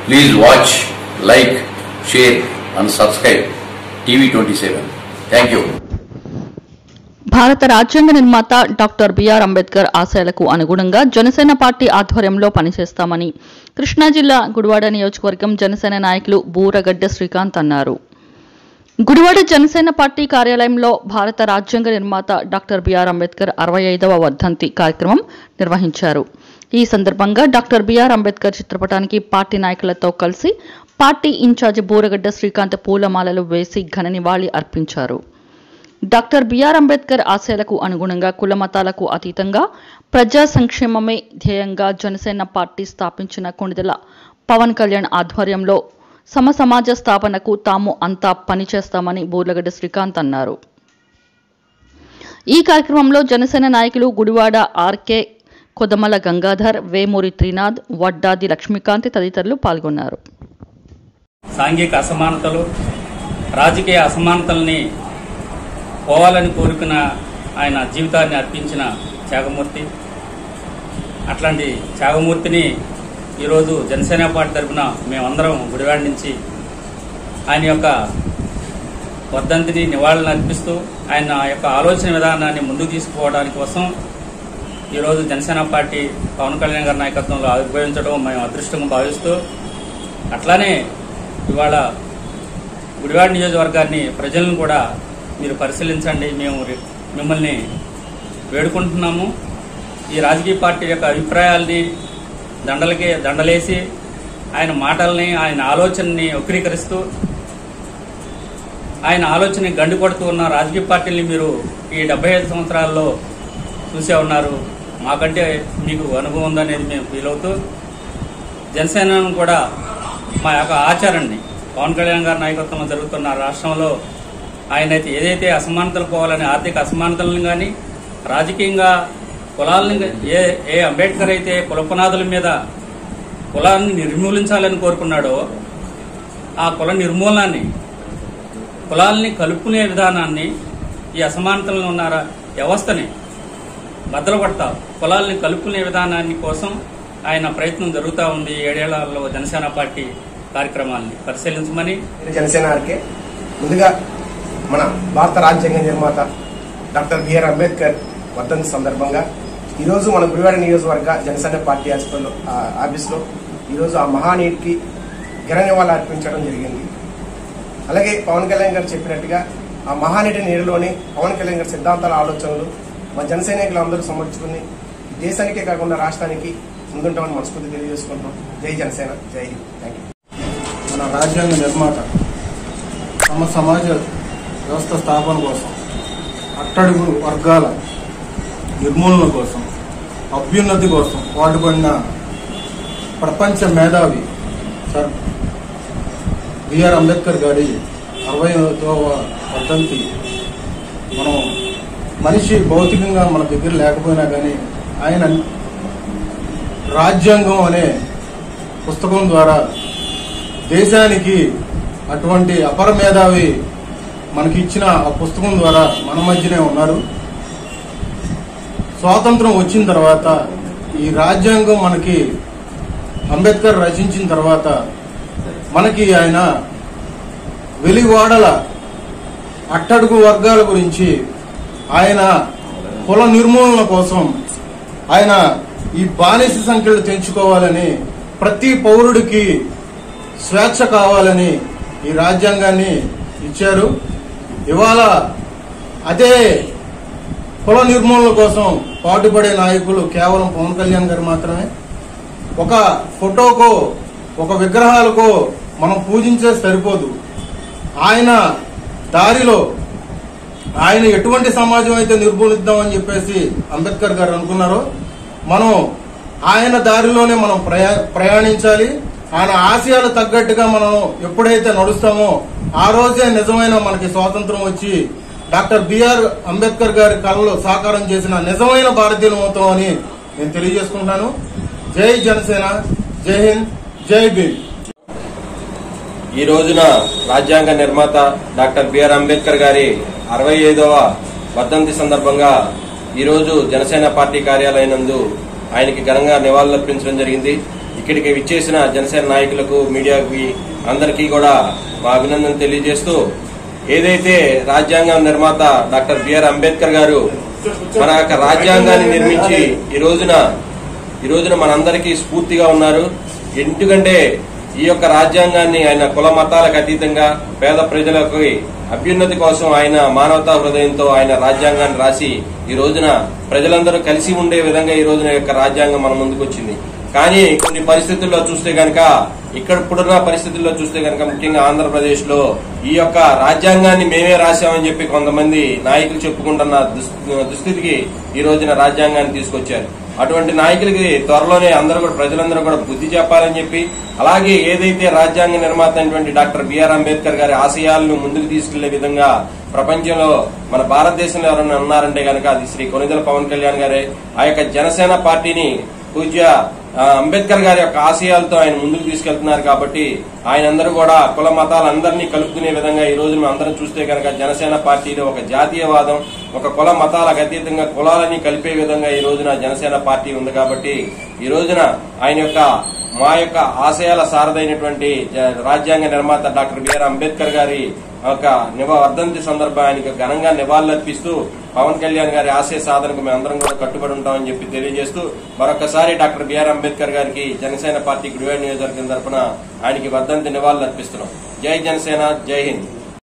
Please watch, like, share and subscribe TV27. Thank you. భారత రాజ్యాంగ నిర్మాత డాక్టర్ బిఆర్ అంబేద్కర్ ఆశయాలకు అనుగుణంగా జనసేన పార్టీ ఆధ్వర్యంలో పనిచేస్తామని కృష్ణా జిల్లా గుడివాడ నియోజకవర్గం జనసేన నాయకులు బూరగడ్డ శ్రీకాంత్ అన్నారు గుడివాడ జనసేన పార్టీ కార్యాలయంలో భారత రాజ్యాంగ నిర్మాత డాక్టర్ బిఆర్ అంబేద్కర్ అరవై ఐదవ వర్ధంతి కార్యక్రమం నిర్వహించారు ఈ సందర్భంగా డాక్టర్ బిఆర్ అంబేద్కర్ చిత్రపటానికి పార్టీ నాయకులతో కలిసి పార్టీ ఇన్ఛార్జి బూరగడ్డ శ్రీకాంత్ పూలమాలలు వేసి ఘన నివాళి అర్పించారు డాక్టర్ బిఆర్ అంబేద్కర్ ఆశయాలకు అనుగుణంగా కుల మతాలకు అతీతంగా ప్రజా సంక్షేమమే ధ్యేయంగా జనసేన పార్టీ స్థాపించిన కొణిదెల పవన్ కళ్యాణ్ ఆధ్వర్యంలో సమ సమాజ స్థాపనకు తాము అంతా పనిచేస్తామని బూర్లగడ్డ శ్రీకాంత్ అన్నారు ఈ కార్యక్రమంలో జనసేన నాయకులు గుడివాడ ఆర్కే కొదమల గంగాధర్ వేమూరి త్రినాథ్ వడ్డాది లక్ష్మీకాంత్ తదితరులు పాల్గొన్నారు సాంఘిక అసమానతలు రాజకీయ అసమానతల్ని పోవాలని కోరుకున్న ఆయన జీవితాన్ని అర్పించిన త్యాగమూర్తి అట్లాంటి త్యాగమూర్తిని ఈరోజు జనసేన పార్టీ తరఫున మేమందరం గుడివాడ నుంచి ఆయన యొక్క వర్ధంతిని నివాళులను అర్పిస్తూ ఆయన యొక్క ఆలోచన విధానాన్ని ముందుకు తీసుకుపోవడానికి కోసం ఈరోజు జనసేన పార్టీ పవన్ కళ్యాణ్ గారి నాయకత్వంలో ఆవిర్భవించడం మేము అదృష్టంగా భావిస్తూ అట్లానే ఇవాళ గుడివాడ నియోజకవర్గాన్ని ప్రజలను కూడా మీరు పరిశీలించండి మేము రి- మిమ్మల్ని వేడుకుంటున్నాము ఈ రాజకీయ పార్టీ యొక్క అభిప్రాయాల్ని దండలకి దండలేసి ఆయన మాటల్ని ఆయన ఆలోచనని వక్రీకరిస్తూ ఆయన ఆలోచన గండి కొడుతూ ఉన్న రాజకీయ పార్టీల్ని మీరు ఈ డెబ్బై ఐదు సంవత్సరాల్లో చూసే ఉన్నారు మాకంటే మీకు అనుభవం ఉందనేది మేము ఫీల్ అవుతూ జనసేనను కూడా మా యొక్క ఆచారాన్ని పవన్ కళ్యాణ్ గారి నాయకత్వంలో జరుగుతున్న రాష్ట్రంలో ఆయన అయితే ఏదైతే అసమానతలు పోవాలని ఆర్థిక అసమానతలను కానీ రాజకీయంగా కులాలను గా- ఏ ఏ అంబేద్కర్ అయితే కుల పునాదుల మీద కులాన్ని నిర్మూలించాలని కోరుకున్నాడో ఆ కుల నిర్మూలనాన్ని కులాల్ని కలుపుకునే విధానాన్ని ఈ అసమానతలను ఉన్న రా- వ్యవస్థని భద్రపడతా కులాల్ని కలుపుకునే విధానాన్ని కోసం ఆయన ప్రయత్నం జరుగుతూ ఉంది ఏడేళ్లలో జనసేన పార్టీ కార్యక్రమాల్ని పరిశీలించమని నేను జనసేన ఆర్కే ముందుగా మన భారత రాజ్యాంగ నిర్మాత డాక్టర్ బిఆర్ అంబేద్కర్ వర్ధంతి సందర్భంగా ఈరోజు మన గుడివాడ నియోజకవర్గ జనసేన పార్టీ హాస్పిటల్ ఆ, ఆఫీస్లో ఈరోజు ఆ మహానీయుడికి ఘన నివాళులు అర్పించడం జరిగింది అలాగే పవన్ కళ్యాణ్ గారు చెప్పినట్టుగా ఆ మహానీటి నీరులోని పవన్ కళ్యాణ్ గారి సిద్ధాంతాల ఆలోచనలు మా జన సైనికులు అందరూ సమర్చుకుని దేశానికే కాకుండా రాష్ట్రానికి ముందుంటామని మనస్ఫూర్తి తెలియజేసుకుంటున్నాం జై జనసేన జై హింద్ థ్యాంక్ యూ మన రాజ్యాంగ నిర్మాత తమ సమాజ వ్యవస్థ స్థాపన కోసం అట్టడుగు వర్గాల నిర్మూలన కోసం అభ్యున్నతి కోసం పాటుపడిన ప్రపంచ మేధావి సార్ బిఆర్ అంబేద్కర్ గారి అరవై వర్ధంతి మనం మనిషి భౌతికంగా మన దగ్గర లేకపోయినా కానీ ఆయన రాజ్యాంగం అనే పుస్తకం ద్వారా దేశానికి అటువంటి అపర మేధావి మనకి ఇచ్చిన ఆ పుస్తకం ద్వారా మన మధ్యనే ఉన్నారు స్వాతంత్రం వచ్చిన తర్వాత ఈ రాజ్యాంగం మనకి అంబేద్కర్ రచించిన తర్వాత మనకి ఆయన వెలివాడల అట్టడుగు వర్గాల గురించి ఆయన కుల నిర్మూలన కోసం ఆయన ఈ బానిస సంఖ్యలు తెంచుకోవాలని ప్రతి పౌరుడికి స్వేచ్ఛ కావాలని ఈ రాజ్యాంగాన్ని ఇచ్చారు ఇవాళ అదే కుల నిర్మూలన కోసం పాటుపడే నాయకులు కేవలం పవన్ కళ్యాణ్ గారు మాత్రమే ఒక ఫోటోకో ఒక విగ్రహాలకో మనం పూజించే సరిపోదు ఆయన దారిలో ఆయన ఎటువంటి సమాజం అయితే నిర్మూలిద్దామని చెప్పేసి అంబేద్కర్ గారు అనుకున్నారో మనం ఆయన దారిలోనే మనం ప్రయా ప్రయాణించాలి ఆయన ఆశయాలు తగ్గట్టుగా మనం ఎప్పుడైతే నడుస్తామో ఆ రోజే నిజమైన మనకి స్వాతంత్రం వచ్చి డాక్టర్ బిఆర్ అంబేద్కర్ గారి కళలో సాకారం చేసిన నిజమైన భారతీయులు అవుతాం అని నేను తెలియజేసుకుంటాను జై జనసేన జై హింద్ జై భీమ్ ఈ రోజున రాజ్యాంగ నిర్మాత డాక్టర్ బిఆర్ అంబేద్కర్ గారి అరవై ఐదవ వర్ధంతి సందర్భంగా ఈ రోజు జనసేన పార్టీ కార్యాలయం నందు ఆయనకి ఘనంగా నివాళులర్పించడం జరిగింది ఇక్కడికి విచ్చేసిన జనసేన నాయకులకు మీడియాకి అందరికీ కూడా మా అభినందన తెలియజేస్తూ ఏదైతే రాజ్యాంగ నిర్మాత డాక్టర్ బిఆర్ అంబేద్కర్ గారు మన యొక్క రాజ్యాంగాన్ని నిర్మించి ఈ రోజున ఈ రోజున మనందరికీ స్ఫూర్తిగా ఉన్నారు ఎందుకంటే ఈ యొక్క రాజ్యాంగాన్ని ఆయన కుల మతాలకు అతీతంగా పేద ప్రజలకు అభ్యున్నతి కోసం ఆయన మానవతా హృదయంతో ఆయన రాజ్యాంగాన్ని రాసి ఈ రోజున ప్రజలందరూ కలిసి ఉండే విధంగా ఈ రోజున ఈ యొక్క రాజ్యాంగం మన ముందుకు వచ్చింది కానీ కొన్ని పరిస్థితుల్లో చూస్తే గనక ఇక్కడ ఇప్పుడున్న పరిస్థితుల్లో చూస్తే గనక ముఖ్యంగా ఆంధ్రప్రదేశ్ లో ఈ యొక్క రాజ్యాంగాన్ని మేమే రాశామని చెప్పి కొంతమంది నాయకులు చెప్పుకుంటున్న దుస్- దుస్థితికి ఈ రోజున రాజ్యాంగాన్ని తీసుకొచ్చారు అటువంటి నాయకులకి త్వరలోనే అందరూ కూడా ప్రజలందరూ కూడా బుద్ధి చెప్పాలని చెప్పి అలాగే ఏదైతే రాజ్యాంగ నిర్మాత అయినటువంటి డాక్టర్ బిఆర్ అంబేద్కర్ గారి ఆశయాలను ముందుకు తీసుకెళ్లే విధంగా ప్రపంచంలో మన భారతదేశంలో ఎవరైనా ఉన్నారంటే గనక అది శ్రీ కొనిదెల పవన్ కళ్యాణ్ గారే ఆ యొక్క జనసేన పార్టీని పూజ్య ఆ, అంబేద్కర్ గారి యొక్క ఆశయాలతో ఆయన ముందుకు తీసుకెళ్తున్నారు కాబట్టి ఆయన అందరూ కూడా కుల మతాలందరినీ కలుపుకునే విధంగా ఈ రోజు మనం అందరం చూస్తే కనుక జనసేన పార్టీలో ఒక జాతీయవాదం ఒక కుల మతాలకు అతీతంగా కులాలని కలిపే విధంగా ఈ రోజున జనసేన పార్టీ ఉంది కాబట్టి ఈ రోజున ఆయన యొక్క మా యొక్క ఆశయాల సారథైనటువంటి జ- రాజ్యాంగ నిర్మాత డాక్టర్ బిఆర్ అంబేద్కర్ గారి ఒక నివ వర్ధంతి సందర్భానికి ఘనంగా నివాళులర్పిస్తూ పవన్ కళ్యాణ్ గారి ఆశయ సాధనకు మేమందరం కూడా కట్టుబడి ఉంటామని చెప్పి తెలియజేస్తూ మరొకసారి డాక్టర్ బిఆర్ అంబేద్కర్ గారికి జనసేన పార్టీ గుడివాడ నియోజకవర్గం తరఫున ఆయనకి వర్ధంతి నివాళులు అర్పిస్తున్నాం జై జనసేన జై హింద్